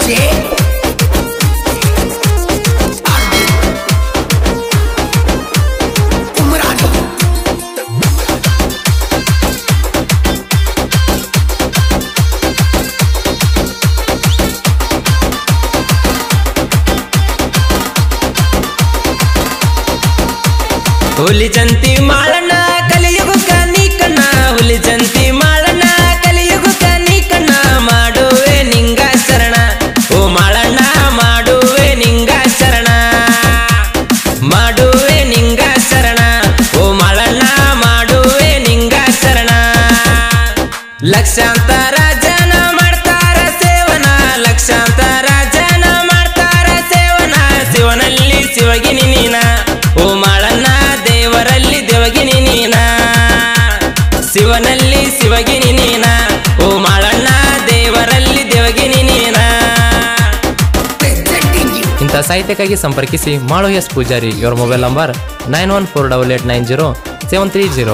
ಹುಲಿ ಜಂತಿ ಮಾಳಣ್ಣ ಕಲಿಯುಗಕ್ಕ ನೀ ಕಣ್ಣ ಹುಲಿ ಜಂತಿ ಮಾಳಣ್ಣ ಕಲಿಯುಗಕ್ಕ ನೀ ಕಣ್ಣ ಮಾಡುವೆ ನಿಂಗ ಶರಣ ಓ ಮಾಳಣ್ಣ ಮಾಡುವೆ ನಿಂಗ ಶರಣ ಮಾಡುವೆ ನಿಂಗ ಶರಣ ಓ ಮಾಳಣ್ಣ ಮಾಡುವೆ ನಿಂಗ ಶರಣ ಲಕ್ಷಾಂತರ ಜನ ಮಾಡ್ತಾರ ಸೇವನ ಲಕ್ಷಾಂತರ ಜನ ಮಾಡ್ತಾರ ಸೇವನ ಶಿವನಲ್ಲಿ ಶಿವಗಿನಿ ನೀನ ಓ ಮಾಳಣ್ಣ ದೇವರಲ್ಲಿ ದೇವಗಿನಿ ನೀನ ಶಿವನಲ್ಲಿ ಶಿವಗಿನಿ ನೀನ ಓ ಮಾಳಣ್ಣ ದೇವರಲ್ಲಿ ದೇವಗಿನಿ ನೀನ ಇಂಥ ಸಾಹಿತ್ಯಕ್ಕಾಗಿ ಸಂಪರ್ಕಿಸಿ ಮಾಳು ಎಸ್ ಪೂಜಾರಿ ಇವರ mobile number nine one four double eight nine zero seven three zero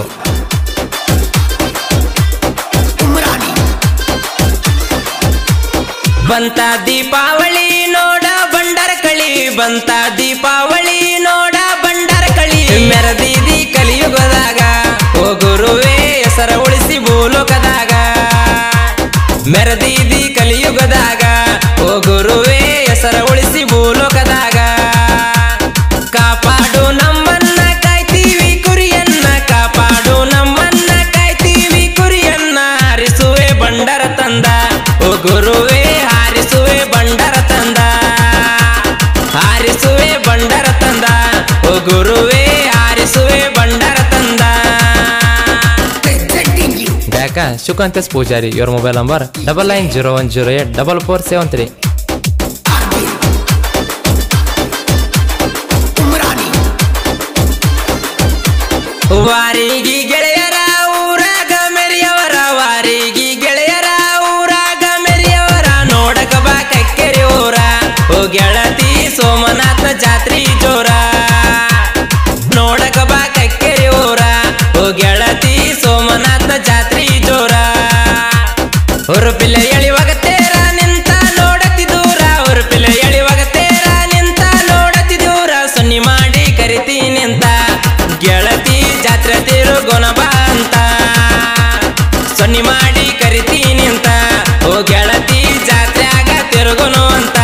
ಬಂತ ದೀಪಾವಳಿ ನೋಡ ಬಂಡರ ಕಳಿ ಬಂತ ದೀಪಾವಳಿ ನೋಡ ಬಂಡರ ಕಳಿ ಮೆರದೀದಿ ಕಲಿಯುಗದಾಗ ಓ ಗುರುವೇ ಹೆಸರ ಉಳಿಸಿ ಭೂಲೋಕದಾಗ ಮೆರದೀದಿ ಕಲಿಯುಗದಾಗ ಓ ಗುರುವೇ ಹೆಸರ ಉಳಿಸಿ ಭೂಲೋಕದಾಗ ಕಾಪಾಡು ನಮ್ಮನ್ನ ಕಾಯ್ತೀವಿ ಕುರಿಯನ್ನ ಕಾಪಾಡು ನಮ್ಮನ್ನ ಕಾಯ್ತೀವಿ ಕುರಿಯನ್ನ ಹಾರಿಸುವೆ ಬಂಡರ ತಂದ ಓ ಗುರುವೇ ಹಾರಿಸುವೆ ಬಂಡರ ತಂದ ಹಾರಿಸುವೆ ಬಂಡರ ತಂದ ಓ ಗುರುವೇ ಹಾರಿಸುವೆ ಬಂಡರ ತಂದ ಗಾಯಕ ಶುಕಾಂತಸ್ ಪೂಜಾರಿ ಇವರ mobile number double nine zero one zero eight double four seven three ವಾರಿಗಿ ಗೆಳೆಯರ ಊರಾಗ ಮೆರಿಯವರ ವಾರಿಗಿ ಗೆಳೆಯರ ಊರಾಗ ಮೆರಿಯವರ ನೋಡಕ ಬಾ ಕಕ್ಕೆರಿ ಊರ ಓ ಗೆಳತಿ ಸೋಮನಾಥ ಜಾತ್ರಿ ಜೋರ ನೋಡಕ ಬಾ ಕಕ್ಕೆರಿ ಊರ ಓ ಗೆಳತಿ ಸೋಮನಾಥ ಜಾತ್ರಿ ಜೋರ ಹುರುಪಿಲೆ ಎಳಿವಾಗ ತೇರ ನಿಂತ ನೋಡತಿ ದೂರ ಹುರುಪಿಲೆ ಎಳಿವಾಗ ತೇರ ನಿಂತ ನೋಡತಿ ದೂರ ಸೊನ್ನಿ ಮಾಡಿ ಕರಿತೀನಿ ಅಂತ ಗೆಳತಿ ಜಾತ್ರೆ ತಿರುಗೋಣ ಬಾ ಅಂತ ಸೊನ್ನಿ ಮಾಡಿ ಕರಿತೀನಿ ಅಂತ ಓ ಗೆಳತಿ ಜಾತ್ರೆಯಾಗ ತಿರುಗೋನು ಅಂತ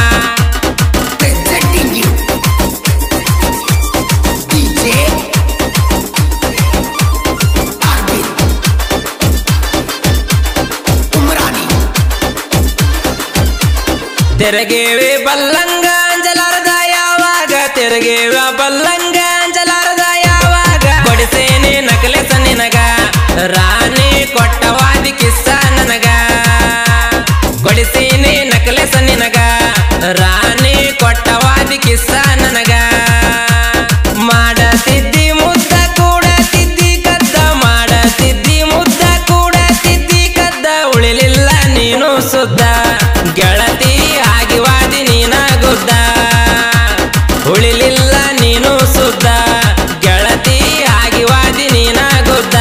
ತೆರಗೇವೆ ಬಲ್ಲಂಗ ಅಂಜಲಾರದ ಯಾವಾಗ ತೆರಗೇವ ಬಲ್ಲಂಗ ಅಂಜಲಾರದ ಯಾವಾಗ ಕೊಡಿಸೇನೆ ನಕಲೆಸ ನಿನಗ ರಾಣಿ ಕೊಟ್ಟವಾದಿ ಕಿಸ್ಸ ನನಗ ಕೊಡಿಸೇನೆ ನಕಲೆಸ ನಿನಗ ರಾಣಿ ಕೊಟ್ಟವಾದಿ ಕಿಸ್ಸ ನನಗ ಮಾಡತಿದ್ದಿ ಮುದ್ದ ಕೂಡ ತಿದ್ದಿ ಕದ್ದ ಮಾಡತಿದ್ದಿ ಮುದ್ದ ಕೂಡ ತಿದ್ದಿ ಕದ್ದ ಉಳಿಲಿಲ್ಲ ನೀನು ಸುದ್ದ ಗೆಳತಿ ಆಗಿವಾದಿ ನೀನ ಗುದ್ದ ಉಳಿಲಿಲ್ಲ ನೀನು ಸುದ್ದ ಗೆಳತಿ ಆಗಿವಾದಿ ನೀನ ಗುದ್ದ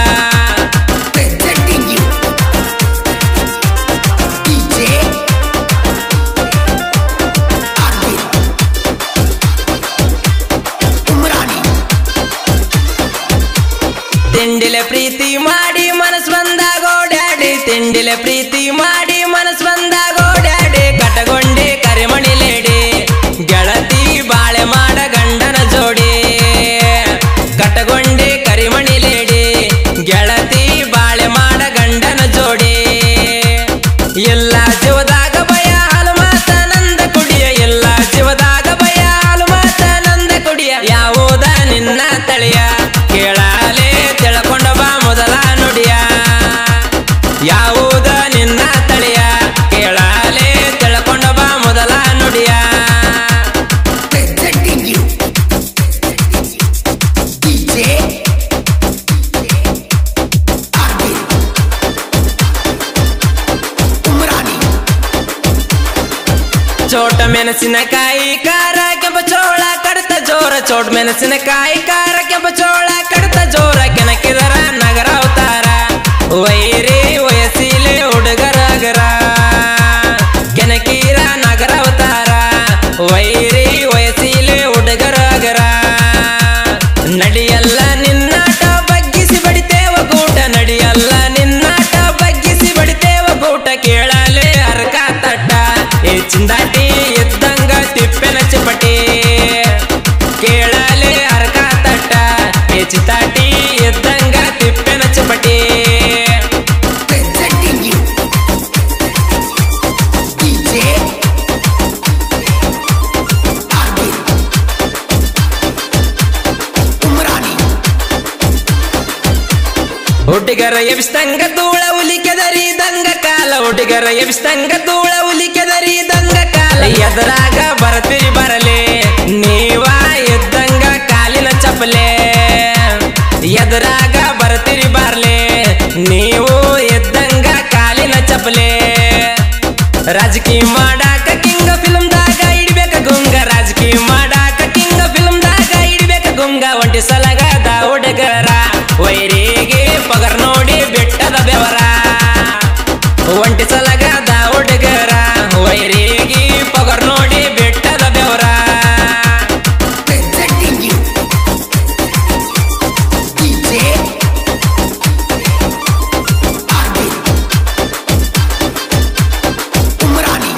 ತಿಂಡಿಲೆ ಪ್ರೀತಿ ಮಾಡಿ ಮನಸ್ ಬಂದಾಗ ಓಡಾಡಿ ತಿಂಡಿಲೆ ಪ್ರೀತಿ ಮಾಡಿ ಮನಸ್ ಬಂದಾಗ ಓಡಾಡಿ ಕಟಗೊಂಡೆ ಕರಿಮಣಿ ಲೇಡಿ ಗೆಳತಿ ಬಾಳೆ ಮಾಡ ಗಂಡನ ಜೋಡಿ ಕಟಗೊಂಡೆ ಕರಿಮಣಿ ಲೇಡಿ ಗೆಳತಿ ಬಾಳೆ ಮಾಡ ಗಂಡನ ಜೋಡಿ ಎಲ್ಲ ಜೀವದಾಗ ಭಯ ಹಾಲು ಮಾತ ನಂದ ಕುಡಿಯ ಎಲ್ಲ ಜೀವದಾಗ ಭಯ ಹಾಲು ಮಾತ ನಂದ ಕುಡಿಯ ಯಾವುದ ನಿನ್ನ ತಳಿಯ ಕೇಳಾಲೆ ತಿಳ್ಕೊಂಡ ಬಾ ಮೊದಲ ನುಡಿಯ ಯಾವುದ ನಿನ್ನ ತಳಿಯ ಕೇಳಾಲೆ ತಿಳ್ಕೊಂಡ ಬಾ ಮೊದಲ ನುಡಿಯ ಚೋಟ ಮೆಣಸಿನಕಾಯಿ ಕಾರ ಕೆಂಪ ಚೋಳ ಕಡತ ಜೋರ ಚೋಟ ಮೆಣಸಿನಕಾಯಿ ಕಾರ ಕೆಂಪ ಚೋಳ ಕಡತ ಜೋರ ಕೆನಕಿದರ ನಗರ ಅವತಾರ ವೈರಿ ವಯಸ್ಸಿಲೆ ಹುಡುಗರ ಗರ ಕೆನಕೀರ ವೈರಿ ವಯಸ್ಸಿಲೆ ಹುಡುಗರ ಅಗರ ನಡಿಯಲ್ಲ ನಿನ್ನಾಟ ಬಗ್ಗಿಸಿ ಬಡಿತೇವ ಗೂಟ ನಡಿಯಲ್ಲ ನಿನ್ನಾಟ ಬಗ್ಗಿಸಿ ಬಡಿತೇವ ಗೂಟ ಕೇಳಲೆ ಅರ್ಕ ತಟ್ಟ ಏ ಚಿಂದಾಟಿ ಇದ್ದಂಗ ತಿಪ್ಪೆನ ಚಿಪಟಿ ಕೇಳಲೆ ಅರ್ಕ ತಟ್ಟ ಏ ಚಿತಾಟಿ ಇದ್ದಂಗ ತಿಪ್ಪೆನ ಚಿಪಟಿ Presenting you DJ Arvind Umrani ಹುಡುಗರ ಎಬ್ಸ್ತಂಗ ಧೂಳ ಉಲಿಕೆದರಿ ದಂಗ ಕಾಲ ಹುಡುಗರ ಎಬ್ಸ್ತಂಗ ಧೂಳ ಉಲಿಕೆದರಿ ದಂಗ ಕಾಲ ಎದರಾಗ ಬರ್ತೀರಿ ಬರಲೆ ನೀವ ಇದ್ದಂಗ ಕಾಲಿನ ಚಪ್ಪಲೆ ಎದರಾಗ ಬರ್ತೀರಿ ಬರ್ಲೆ ನೀವು ಇದ್ದಂಗ ಕಾಲಿನ ಚಪ್ಪಲೆ ರಾಜಕೀಯ ಮಾಡಾಕ ಕಿಂಗ ಫಿಲ್ಮ್ದಾಗ ಇಡ್ಬೇಕ ಗುಂಗ ರಾಜಕೀಯ ಮಾಡಾಕ ಕಿಂಗ ಫಿಲ್ಮ್ದಾಗ ಇಡ್ಬೇಕ ಗುಂಗ ಒಂಟಿ ಸಲಗದ ಹುಡುಗರ ವೈರಿಗೆ ಪಗರ್ ನೋಡಿ ಬೆಟ್ಟದ ಬೆವರ ಒಂಟಿ ಸಲಗದ ಹುಡುಗರ ವೈರಿಗೆ ಪಗರ್ ನೋಡಿ ಬೆಟ್ಟದ ಬೆವರ Presenting you DJ Arvind Umrani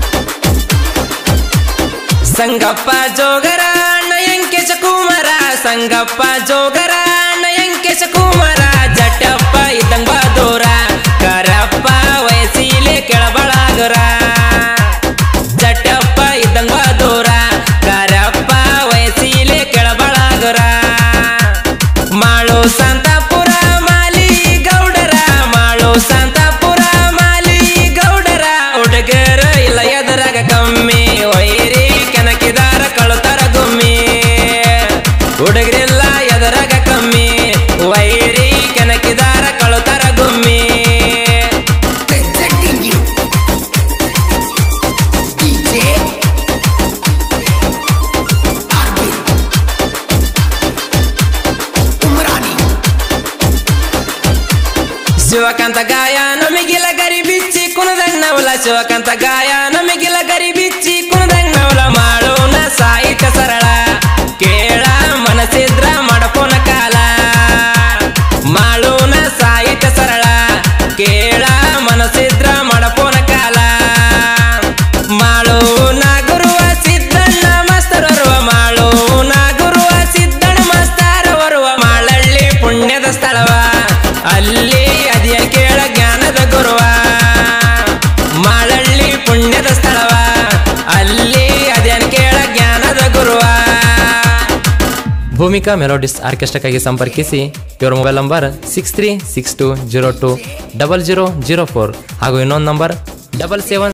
Sangappa ಜೋಗರ ನಯಂಕೇಶ Kumara Sangappa ಜೋಗರ ನಯಂಕೇಶ Kumara ಜಟಪ್ಪ ಇದ್ದಂಗ ದೂರ ಕರಪ್ಪ ವಯಸ್ಸಿಲೆ ಕೆಳಬಳಾಗರ ಜಟಪ್ಪ ಇದ್ದಂಗ ದೂರ ಕರಪ್ಪ ವಯಸ್ಸಿಲೆ ಕೆಳಬಳಾಗರ ಮಾಳು ಸಂತಾಪುರ ಮಾಲಿ ಗೌಡರ ಮಾಳು ಸಂತಾಪುರ ಮಾಲಿ ಗೌಡರ ಹುಡುಗರ ಇಲ್ಲ ಎದರಾಗ ಕಮ್ಮಿ ವೈರಿ ಕೆನಕಿದಾರ ಕಳುತರ ಗುಮ್ಮಿ ಹುಡುಗರಿಲ್ಲ ಎದರಾಗ ಕಮ್ಮಿ ವೈರಿ ಕೆನಕಿದಾರ ಕಳುತರ ಗುಮ್ಮಿ Presenting you DJ Arvind Umrani ಶಿವಕಾಂತ ಗಾಯ ನಮಗಿಲ್ಲ ಗರಿ ಬಿಚ್ಚಿ ಕುಣದಂಗ್ ನವಲ ಶಿವಕಾಂತ ಗಾಯ ನಮಗಿಲ್ಲ ಗರಿ ಬಿಚ್ಚಿ ಕುಣದಂಗ್ ನವಲ ಮಾಡೋಣ ಸಾಹಿತ್ಯ ಸರಳ ಕೇಳ ಮನಸ್ಸಿದ್ರ ಮಾಡಪೋನ ಕಾಲ ಮಾಡೋಣ ಸಾಹಿತ್ಯ ಸರಳ ಕೇಳ ಮನಸ್ಸಿದ್ರ ಮಾಡಪೋನ ಕಾಲ ಮಾಡೋಣ ಗುರುವ ಸಿದ್ದಣ್ಣ ಮಾಸ್ತರ್ ಬರುವ ಮಾಡೋಣ ಗುರುವ ಸಿದ್ದಣ್ಣ ಮಾಸ್ತಾರ ಬರುವ ಮಾಳಳ್ಳಿ ಪುಣ್ಯದ ಸ್ಥಳವ ಅಲ್ಲಿ ಅದಿಯ ಕೇಳ ಜ್ಞಾನದ ಗುರುವ ಮಾಳಳ್ಳಿ ಪುಣ್ಯದ ಸ್ಥಳವ ಅಲ್ಲಿ ಅದೇನ್ ಕೇಳ ಜ್ಞಾನದ ಗುರುವ ಭೂಮಿಕಾ ಮೆಲೋಡಿಸ್ ಆರ್ಕೆಸ್ಟ್ರಾಕ್ಕಾಗಿ ಸಂಪರ್ಕಿಸಿ ಇವರ mobile number six three six two zero two double zero zero four ಹಾಗೂ ಇನ್ನೊಂದು ನಂಬರ್ ಡಬಲ್ ಸೆವೆನ್